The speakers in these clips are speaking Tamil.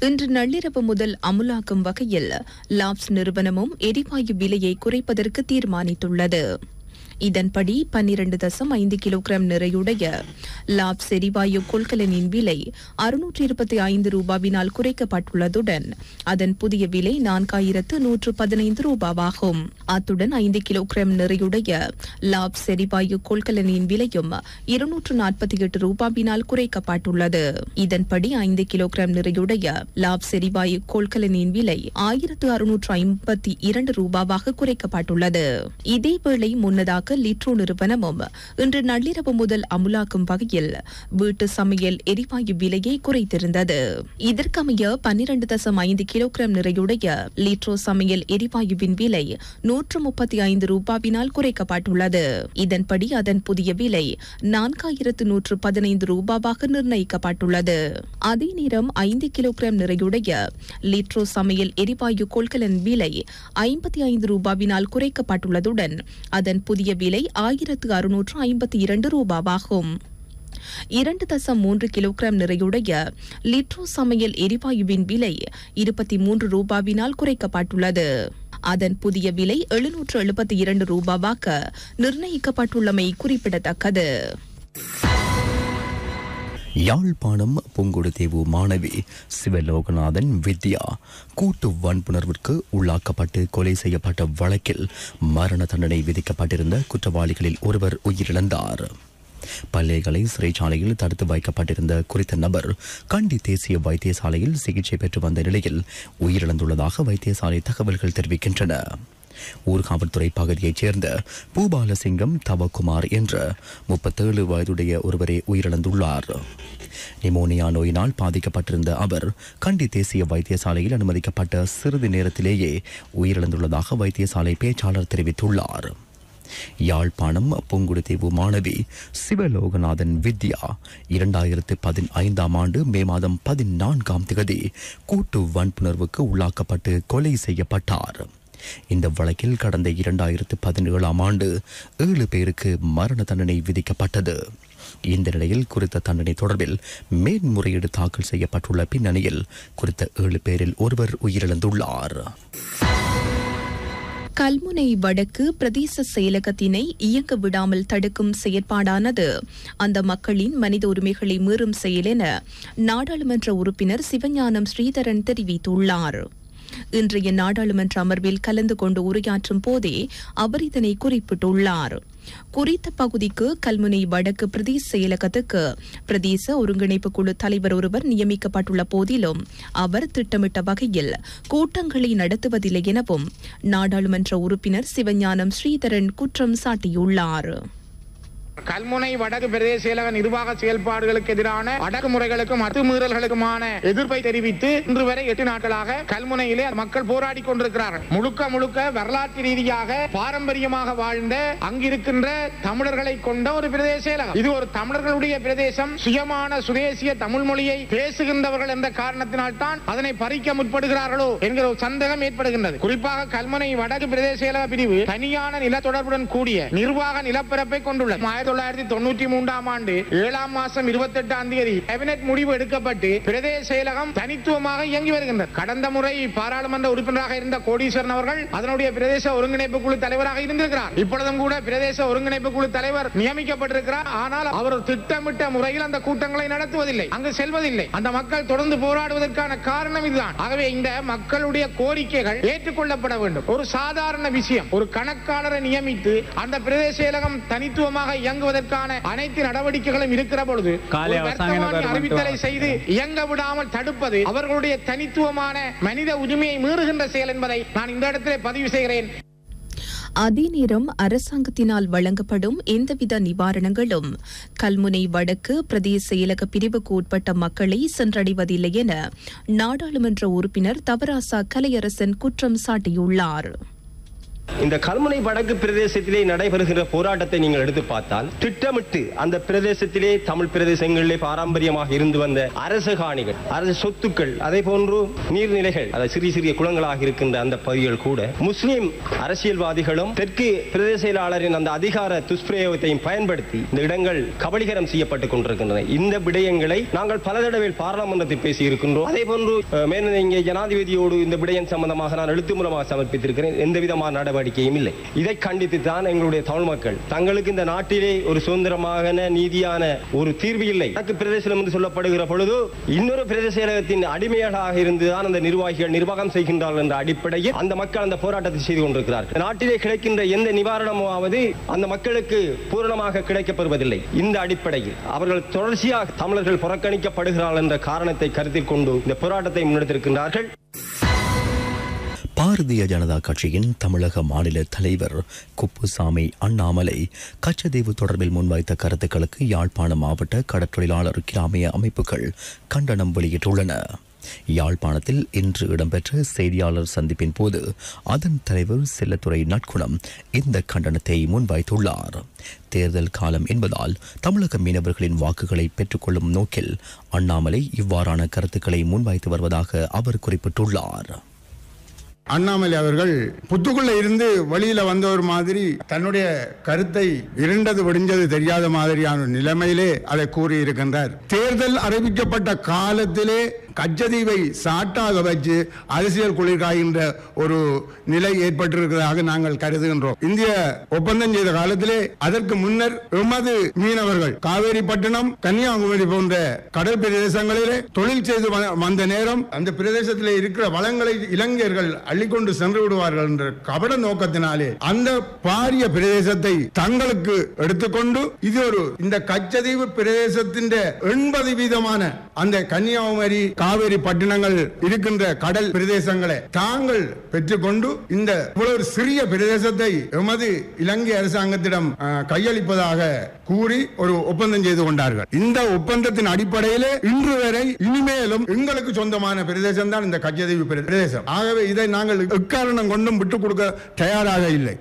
இன்று நள்ளிரவு முதல் அமுலாக்கும் வகையில் லாப்ஸ் நிறுவனமும் எரிவாயு விலையை குறைப்பதற்கு தீர்மானித்துள்ளது இதன்படி பன்னிரண்டு தசம் ஐந்து கிலோகிராம் நிறையுடைய லாப்ஸ் எரிவாயு கொள்கலனின் விலை அறுநூற்று இருபத்தி ஐந்து ரூபாவினால் குறைக்கப்பட்டுள்ளதுடன் அதன் புதிய விலை நான்காயிரத்து நூற்று பதினைந்து ரூபாவாகும் அத்துடன் ஐந்து கிலோகிராம் நிறையுடைய லாப்ஸ் எரிவாயு கொள்கலனின் விலையும் இருநூற்று நாற்பத்தி எட்டு ரூபாவினால் குறைக்கப்பட்டுள்ளது இதன்படி ஐந்து கிலோகிராம் நிறையுடைய லாப்ஸ் எரிவாயு கொள்கலனின் விலை ஆயிரத்து அறுநூற்று ஐம்பத்தி இரண்டு ரூபாவாக குறைக்கப்பட்டுள்ளது இதேவேளை முன்னதாக லிட்ரோ நிறுவனமும் இன்று நள்ளிரவு முதல் அமுலாக்கும் வகையில் வீட்டு சமையல் எரிவாயு விலையை குறைத்திருந்தது இதற்கமைய பன்னிரண்டு தசம் ஐந்து கிலோகிராம் நிறையுடைய லிட்ரோ சமையல் எரிவாயுவின் விலை நூற்று முப்பத்தி ஐந்து ரூபாவினால் குறைக்கப்பட்டுள்ளது இதன்படி அதன் புதிய விலை நான்காயிரத்து நூற்று பதினைந்து ரூபாவாக நிர்ணயிக்கப்பட்டுள்ளது அதே நேரம் ஐந்து கிலோகிராம் நிறையுடைய லிட்ரோ சமையல் எரிவாயு கொள்கலன் விலை ஐம்பத்தி ஐந்து ரூபாவினால் குறைக்கப்பட்டுள்ளதுடன் அதன் புதிய விலை ஆயிரத்து அறுநூற்று ஐம்பத்தி இரண்டு ரூபாவாகும் இரண்டு தசம் மூன்று கிலோகிராம் நிறையுடைய லிட்ரோ சமையல் எரிவாயுவின் விலை இருபத்தி மூன்று ரூபாவினால் குறைக்கப்பட்டுள்ளது அதன் புதிய விலை எழுநூற்று எழுபத்தி இரண்டு ரூபாவாக நிர்ணயிக்கப்பட்டுள்ளமை குறிப்பிடத்தக்கது யாழ்ப்பாணம் புங்குடுதீவு மாணவி சிவலோகநாதன் வித்யா கூட்டு வன்புணர்விற்கு உள்ளாக்கப்பட்டு கொலை செய்யப்பட்ட வழக்கில் மரண தண்டனை விதிக்கப்பட்டிருந்த குற்றவாளிகளில் ஒருவர் உயிரிழந்தார் பல்லேகலை சிறைச்சாலையில் தடுத்து வைக்கப்பட்டிருந்த குறித்த நபர் கண்டி தேசிய வைத்தியசாலையில் சிகிச்சை பெற்று வந்த நிலையில் உயிரிழந்துள்ளதாக வைத்தியசாலை தகவல்கள் தெரிவிக்கின்றன ஊர்காவல்துறை பகுதியைச் சேர்ந்த பூபாலசிங்கம் தவக்குமார் என்ற முப்பத்தேழு வயதுடைய ஒருவரே உயிரிழந்துள்ளார் நிமோனியா நோயினால் பாதிக்கப்பட்டிருந்த அவர் கண்டி தேசிய வைத்தியசாலையில் அனுமதிக்கப்பட்ட சிறிது நேரத்திலேயே உயிரிழந்துள்ளதாக வைத்தியசாலை பேச்சாளர் தெரிவித்துள்ளார் யாழ்ப்பாணம் புங்குடுதீவு மாணவி சிவலோகநாதன் வித்யா இரண்டாயிரத்து பதினைந்தாம் ஆண்டு மே மாதம் பதினான்காம் திகதி கூட்டு வன்புணர்வுக்கு உள்ளாக்கப்பட்டு கொலை செய்யப்பட்டார் இந்த வழக்கில் கடந்த இரண்டாயிரத்து பதினேழாம் ஆண்டு ஏழு பேருக்கு மரண தண்டனை விதிக்கப்பட்டது இந்த நிலையில் குறித்த தண்டனை தொடர்பில் மேன்முறையீடு தாக்கல் செய்யப்பட்டுள்ள பின்னணியில் குறித்த ஏழு பேரில் ஒருவர் உயிரிழந்துள்ளார் கல்முனை வடக்கு பிரதேச செயலகத்தினை இயங்க விடாமல் தடுக்கும் செயற்பாடானது அந்த மக்களின் மனித உரிமைகளை மீறும் செயல் என நாடாளுமன்ற உறுப்பினர் சிவஞானம் ஸ்ரீதரன் தெரிவித்துள்ளார் இன்றைய நாடாளுமன்ற அமர்வில் கலந்து கொண்டு உரையாற்றும் போதே அவர் இதனை குறிப்பிட்டுள்ளார் குறித்த பகுதிக்கு கல்முனை வடக்கு பிரதேச செயலகத்துக்கு பிரதேச ஒருங்கிணைப்பு குழு தலைவர் ஒருவர் நியமிக்கப்பட்டுள்ள போதிலும் அவர் திட்டமிட்ட வகையில் கூட்டங்களை நடத்துவதில்லை எனவும் நாடாளுமன்ற உறுப்பினர் சிவஞானம் ஸ்ரீதரன் குற்றம் சாட்டியுள்ளார் கல்முனை வடக்கு பிரதேச செயலக நிர்வாக செயல்பாடுகளுக்கு எதிரான அடக்குமுறைகளுக்கும் அத்துமீறல்களுக்குமான எதிர்ப்பை தெரிவித்து இன்று வரை எட்டு நாட்களாக கல்முனையிலே மக்கள் போராடி கொண்டிருக்கிறார்கள் முழுக்க முழுக்க வரலாற்று ரீதியாக பாரம்பரியமாக வாழ்ந்த அங்கிருக்கின்ற தமிழர்களை கொண்ட ஒரு பிரதேச செயலகம் இது ஒரு தமிழர்களுடைய பிரதேசம் சுயமான சுதேசிய தமிழ் மொழியை பேசுகின்றவர்கள் என்ற காரணத்தினால் தான் அதனை பறிக்க முற்படுகிறார்களோ என்கிற ஒரு சந்தேகம் ஏற்படுகின்றது குறிப்பாக கல்முனை வடக்கு பிரதேச செயலக பிரிவு தனியான நில தொடர்புடன் கூடிய நிர்வாக நிலப்பரப்பை கொண்டுள்ளது ஆயிரத்தி தொள்ளாயிரத்தி தொண்ணூற்றி மூன்றாம் ஆண்டு ஏழாம் மாசம் இருபத்தி எட்டாம் தேதி கேபினெட் முடிவு எடுக்கப்பட்டு பிரதேச செயலகம் தனித்துவமாக இயங்கி வருகின்றது கடந்த முறை பாராளுமன்ற உறுப்பினராக இருந்த கோடீஸ்வரன் அவர்கள் அதனுடைய பிரதேச ஒருங்கிணைப்பு குழு தலைவராக இருந்திருக்கிறார் இப்பொழுதும் கூட பிரதேச ஒருங்கிணைப்பு குழு தலைவர் நியமிக்கப்பட்டிருக்கிறார் ஆனால் அவர் திட்டமிட்ட முறையில் அந்த கூட்டங்களை நடத்துவதில்லை அங்கு செல்வதில்லை அந்த மக்கள் தொடர்ந்து போராடுவதற்கான காரணம் இதுதான் ஆகவே இந்த மக்களுடைய கோரிக்கைகள் ஏற்றுக்கொள்ளப்பட வேண்டும் ஒரு சாதாரண விஷயம் ஒரு கணக்காளரை நியமித்து அந்த பிரதேச செயலகம் தனித்துவமாக இயங்குவதற்கான அனைத்து நடவடிக்கைகளும் இருக்கிற பொழுது காலை ஒரு அவசான வர்த்தமானி கருமம் அறிவித்தலை செய்து இயங்க விடாமல் தடுப்பது அவர்களுடைய தனித்துவமான மனித உரிமையை மீறுகின்ற செயல் என்பதை நான் இந்த இடத்திலே பதிவு செய்கிறேன் அதே நேரம் அரசாங்கத்தினால் வழங்கப்படும் எந்தவித நிவாரணங்களும் கல்முனை வடக்கு பிரதேச செயலக பிரிவுக்கு உட்பட்ட மக்களை சென்றடைவதில்லை என நாடாளுமன்ற உறுப்பினர் தவராசா கலையரசன் குற்றம் சாட்டியுள்ளார் இந்த கல்முனை வடக்கு பிரதேசத்திலே நடைபெறுகிற போராட்டத்தை நீங்கள் எடுத்து பார்த்தால் திட்டமிட்டு அந்த பிரதேசத்திலே தமிழ் பிரதேசங்களிலே பாரம்பரியமாக இருந்து வந்த அரசு காணிகள் அரசு சொத்துக்கள் அதே போன்று நீர்நிலைகள் அதை சிறிய சிறிய குளங்களாக இருக்கின்ற அந்த பகுதிகள் கூட முஸ்லிம் அரசியல்வாதிகளும் தெற்கு பிரதேச செயலாளரின் அந்த அதிகார துஷ்பிரயோகத்தையும் பயன்படுத்தி இந்த இடங்கள் கபலீகரம் செய்யப்பட்டுக் கொண்டிருக்கின்றன இந்த விடயங்களை நாங்கள் பல தடவை பாராளுமன்றத்தில் பேசி இருக்கின்றோம் அதே போன்று அஹ், மேலும் இங்கே ஜனாதிபதியோடு இந்த விடயம் சம்பந்தமாக நான் எழுத்து மூலமாக சமர்ப்பித்திருக்கிறேன் எந்த விதமான நடவடிக்கையும் இல்லை இதை கண்டித்து தான் எங்களுடைய தமிழ் மக்கள் தங்களுக்கு இந்த நாட்டிலே ஒரு சுதந்திரமான நீதியான ஒரு தீர்வு இல்லை வடக்கு பிரதேசம் என்று சொல்லப்படுகிற பொழுது இன்னொரு பிரதேச செயலகத்தின் அடிமையாக இருந்துதான் அந்த நிர்வாகிகள் நிர்வாகம் செய்கின்றார்கள் என்ற அடிப்படையில் அந்த மக்கள் அந்த போராட்டத்தை செய்து கொண்டிருக்கிறார்கள் நாட்டிலே கிடைக்கின்ற எந்த நிவாரணமாவது அந்த மக்களுக்கு பூரணமாக கிடைக்கப்பெறுவதில்லை இந்த அடிப்படையில் அவர்கள் தொடர்ச்சியாக தமிழர்கள் புறக்கணிக்கப்படுகிறார்கள் என்ற காரணத்தை கருத்தில் கொண்டு இந்த போராட்டத்தை முன்னெடுத்திருக்கின்றார்கள் பாரதிய ஜனதா கட்சியின் தமிழக மாநில தலைவர் குப்புசாமி அண்ணாமலை கச்சதீவு தொடர்பில் முன்வைத்த கருத்துக்களுக்கு யாழ்ப்பாண மாவட்ட கடற்றொழிலாளர் கிராமிய அமைப்புகள் கண்டனம் வெளியிட்டுள்ளன யாழ்ப்பாணத்தில் இன்று இடம்பெற்ற செய்தியாளர் சந்திப்பின் போது அதன் தலைவர் செல்லத்துறை நட்குணம் இந்த கண்டனத்தை முன்வைத்துள்ளார் தேர்தல் காலம் என்பதால் தமிழக மீனவர்களின் வாக்குகளை பெற்றுக்கொள்ளும் நோக்கில் அண்ணாமலை இவ்வாறான கருத்துக்களை முன்வைத்து வருவதாக அவர் குறிப்பிட்டுள்ளார் அண்ணாமலை அவர்கள் புத்துக்குள்ள இருந்து வெளியில வந்த ஒரு மாதிரி தன்னுடைய கருத்தை இருண்டது விடிஞ்சது தெரியாத மாதிரியான ஒரு நிலைமையிலே அதை கூறியிருக்கின்றார் தேர்தல் அறிவிக்கப்பட்ட காலத்திலே கச்சதீவை சாட்டாக வச்சு அரசியல் குளிர் காய்கின்ற ஒரு நிலை ஏற்பட்டிருக்கிறதாக நாங்கள் கருதுகின்றோம் இந்திய ஒப்பந்தம் செய்த காலத்திலே அதற்கு முன்னர் எமது மீனவர்கள் காவேரிப்பட்டினம் கன்னியாகுமரி போன்ற கடல் பிரதேசங்களிலே தொழில் செய்து வ- வந்த நேரம் அந்த பிரதேசத்திலே இருக்கிற வளங்களை இளைஞர்கள் அள்ளிக்கொண்டு சென்று விடுவார்கள் என்ற கபட நோக்கத்தினாலே அந்த பாரிய பிரதேசத்தை தங்களுக்கு எடுத்துக்கொண்டு இது ஒரு இந்த கச்சதீவு பிரதேசத்தின் எண்பது வீதமான அந்த கன்னியாகுமரி காவேரி பட்டினங்கள் இருக்கின்ற கடல் பிரதேசங்களை தாங்கள் பெற்றுக்கொண்டு இந்த இவ்வளவு ஒரு சிறிய பிரதேசத்தை எமது இலங்கை அரசாங்கத்திடம் அஹ், கையளிப்பதாக கூறி ஒரு ஒப்பந்தம் செய்து கொண்டார்கள் இந்த ஒப்பந்தத்தின் அடிப்படையிலே இன்று வரை இனிமேலும் எங்களுக்கு சொந்தமான பிரதேசம் தான் இந்த கச்சதீவு பிரதேசம் ஆகவே இதை நாங்கள் எக்காரணம் கொண்டும் விட்டுக் கொடுக்க தயாராக இல்லை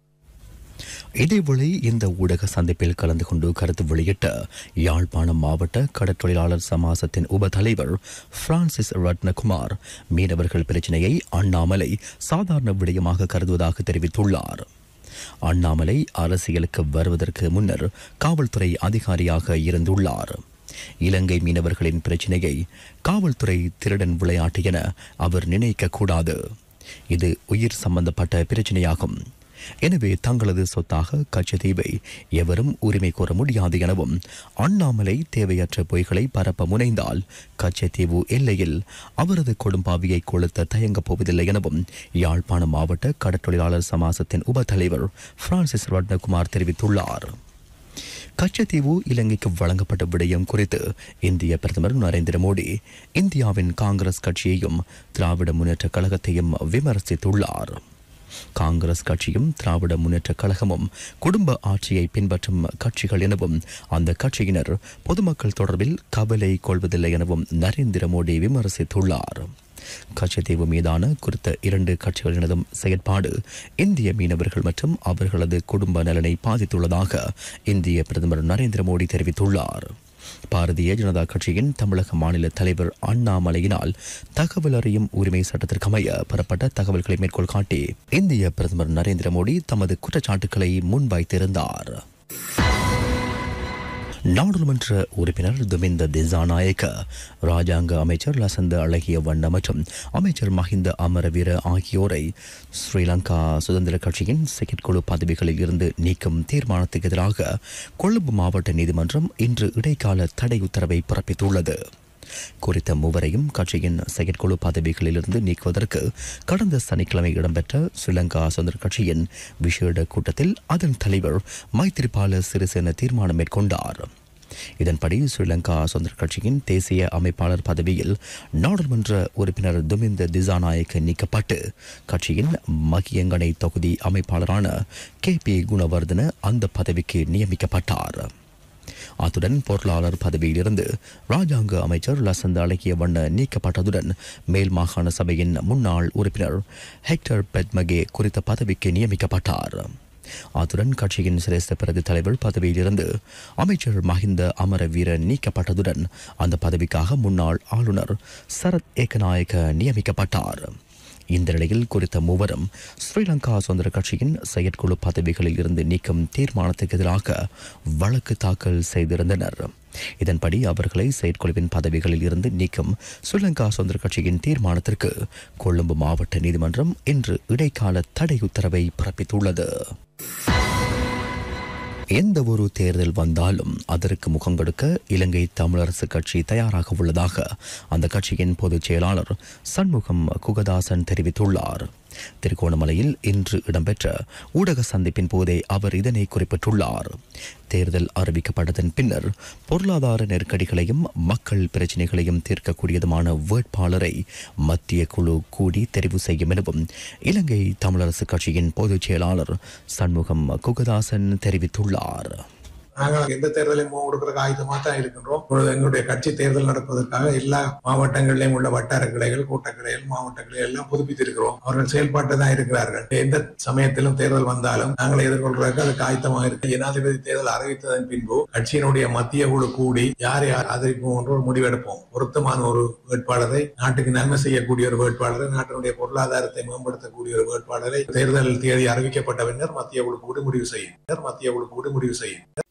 இதேவேளை இந்த ஊடக சந்திப்பில் கலந்து கொண்டு கருத்து வெளியிட்ட யாழ்ப்பாணம் மாவட்ட கடற்றொழிலாளர் சமாசத்தின் உப தலைவர் பிரான்சிஸ் ரத்னகுமார் மீனவர்கள் பிரச்சினையை அண்ணாமலை சாதாரண விடயமாக கருதுவதாக தெரிவித்துள்ளார் அண்ணாமலை அரசியலுக்கு வருவதற்கு முன்னர் காவல்துறை அதிகாரியாக இருந்துள்ளார் இலங்கை மீனவர்களின் பிரச்சினையை காவல்துறை திருடன் விளையாட்டு என அவர் நினைக்க கூடாது இது உயிர் சம்பந்தப்பட்ட பிரச்சனையாகும் எனவே தங்களது சொத்தாக கச்சதீவை எவரும் உரிமை கோர முடியாது எனவும் அண்ணாமலை தேவையற்ற பொய்களை பரப்ப முனைந்தால் கச்சத்தீவு எல்லையில் அவரது கொடும்பாவியை கொளுத்த தயங்கப் போவதில்லை எனவும் யாழ்ப்பாண மாவட்ட கடற்றொழிலாளர் சமாசத்தின் உப தலைவர் பிரான்சிஸ் ரட்னகுமார் தெரிவித்துள்ளார் கச்சத்தீவு இலங்கைக்கு வழங்கப்பட்ட விடயம் குறித்து இந்திய பிரதமர் நரேந்திர மோடி இந்தியாவின் காங்கிரஸ் கட்சியையும் திராவிட முன்னேற்ற கழகத்தையும் விமர்சித்துள்ளார் காங்கிரஸ் கட்சியும் திராவிட முன்னேற்ற கழகமும் குடும்ப ஆட்சியை பின்பற்றும் கட்சிகள் எனவும் அந்த கட்சியினர் பொதுமக்கள் தொடர்பில் கவலை கொள்வதில்லை எனவும் நரேந்திர மோடி விமர்சித்துள்ளார் கச்சத்தீவு மீதான குறித்த இரண்டு கட்சிகளினதும் செயற்பாடு இந்திய மீனவர்கள் மற்றும் அவர்களது குடும்ப நலனை பாதித்துள்ளதாக இந்திய பிரதமர் நரேந்திர மோடி தெரிவித்துள்ளார் பாரதிய ஜனதா கட்சியின் தமிழக மாநில தலைவர் அண்ணாமலையினால் தகவல் அறியும் உரிமை சட்டத்திற்கமைய பெறப்பட்ட தகவல்களை மேற்கோள் காட்டி இந்திய பிரதமர் நரேந்திர மோடி தமது குற்றச்சாட்டுக்களை முன்வைத்திருந்தார் நாடாளுமன்ற உறுப்பினர் துமிந்த திசாநாயக்க ராஜாங்க அமைச்சர் லசந்த அழகிய வண்ண மற்றும் அமைச்சர் மஹிந்த அமரவீர ஆகியோரை ஸ்ரீலங்கா சுதந்திர கட்சியின் செயற்குழு பதவிகளில் இருந்து நீக்கும் தீர்மானத்துக்கு எதிராக கொழும்பு மாவட்ட நீதிமன்றம் இன்று இடைக்கால தடை உத்தரவை பிறப்பித்துள்ளது குறித்த மூவரையும் கட்சியின் செயற்குழு பதவிகளிலிருந்து நீக்குவதற்கு கடந்த சனிக்கிழமை இடம்பெற்ற ஸ்ரீலங்கா சுதந்திர கட்சியின் விசேட கூட்டத்தில் அதன் தலைவர் மைத்திரிபால சிறிசேன தீர்மானம் மேற்கொண்டார் இதன்படி ஸ்ரீலங்கா சுதந்திர கட்சியின் தேசிய அமைப்பாளர் பதவியில் நாடாளுமன்ற உறுப்பினர் துமிந்த திசாநாயக்க நீக்கப்பட்டு கட்சியின் மகியங்கனை தொகுதி அமைப்பாளரான கே பி குணவர்தன அந்த பதவிக்கு நியமிக்கப்பட்டார் அத்துடன் பொருளாளர் பதவியிலிருந்து ராஜாங்க அமைச்சர் லசந்த அழகிய வண்ண நீக்கப்பட்டதுடன் மேல் மாகாண சபையின் முன்னாள் உறுப்பினர் ஹெக்டர் பெட்மகே குறித்த பதவிக்கு நியமிக்கப்பட்டார் அத்துடன் கட்சியின் சிரேஷ்ட பிரதி தலைவர் பதவியிலிருந்து அமைச்சர் மஹிந்த அமரவீர நீக்கப்பட்டதுடன் அந்த பதவிக்காக முன்னாள் ஆளுநர் சரத் ஏகநாயக்க நியமிக்கப்பட்டார் இந்த நிலையில் குறித்த மூவரும் ஸ்ரீலங்கா சுதந்திர கட்சியின் செயற்குழு பதவிகளில் இருந்து நீக்கும் தீர்மானத்துக்கு எதிராக வழக்கு தாக்கல் செய்திருந்தனர் இதன்படி அவர்களை செயற்குழுவின் பதவிகளில் இருந்து நீக்கும் ஸ்ரீலங்கா சுதந்திர கட்சியின் தீர்மானத்திற்கு கொழும்பு மாவட்ட நீதிமன்றம் இன்று இடைக்கால தடை உத்தரவை பிறப்பித்துள்ளது எந்த ஒரு தேர்தல் வந்தாலும் அதற்கு முகம் கொடுக்க இலங்கை தமிழரசு கட்சி தயாராக உள்ளதாக அந்த கட்சியின் பொதுச் செயலாளர் சண்முகம் குகதாசன் தெரிவித்துள்ளார் திருகோணமலையில் இன்று இடம்பெற்ற ஊடக சந்திப்பின் போதே அவர் இதனை குறிப்பிட்டுள்ளார் தேர்தல் அறிவிக்கப்பட்டதன் பின்னர் பொருளாதார நெருக்கடிகளையும் மக்கள் பிரச்சினைகளையும் தீர்க்கக்கூடியதுமான வேட்பாளரை மத்திய குழு கூடி தெரிவு செய்யும் எனவும் இலங்கை தமிழரசு கட்சியின் பொதுச் செயலாளர் சண்முகம் குகதாசன் தெரிவித்துள்ளார் நாங்கள் எந்த தேர்தலையும் முகம் கொடுக்கறதுக்கு ஆயுதமாக தான் இருக்கின்றோம் இப்பொழுது எங்களுடைய கட்சி தேர்தல் நடப்பதற்காக எல்லா மாவட்டங்களிலும் உள்ள வட்டார கிளைகள் கூட்டக்கிளைகள் மாவட்ட கிளைகள் எல்லாம் புதுப்பித்திருக்கிறோம் அவர்கள் செயல்பாட்டு தான் இருக்கிறார்கள் எந்த சமயத்திலும் தேர்தல் வந்தாலும் நாங்கள் எதிர்கொள்றதுக்கு அதுக்கு ஆயத்தமாக இருக்கு ஜனாதிபதி தேர்தல் அறிவித்ததன் பின்பு கட்சியினுடைய மத்திய குழு கூடி யாரை ஆதரிப்போம் என்று ஒரு முடிவெடுப்போம் பொருத்தமான ஒரு வேட்பாளரை நாட்டுக்கு நன்மை செய்யக்கூடிய ஒரு வேட்பாளரை நாட்டினுடைய பொருளாதாரத்தை மேம்படுத்தக்கூடிய ஒரு வேட்பாளரை தேர்தல் தேதி அறிவிக்கப்பட்ட பின்னர் மத்திய குழு கூடி முடிவு செய்யும் மத்திய குழு கூடி முடிவு செய்யும்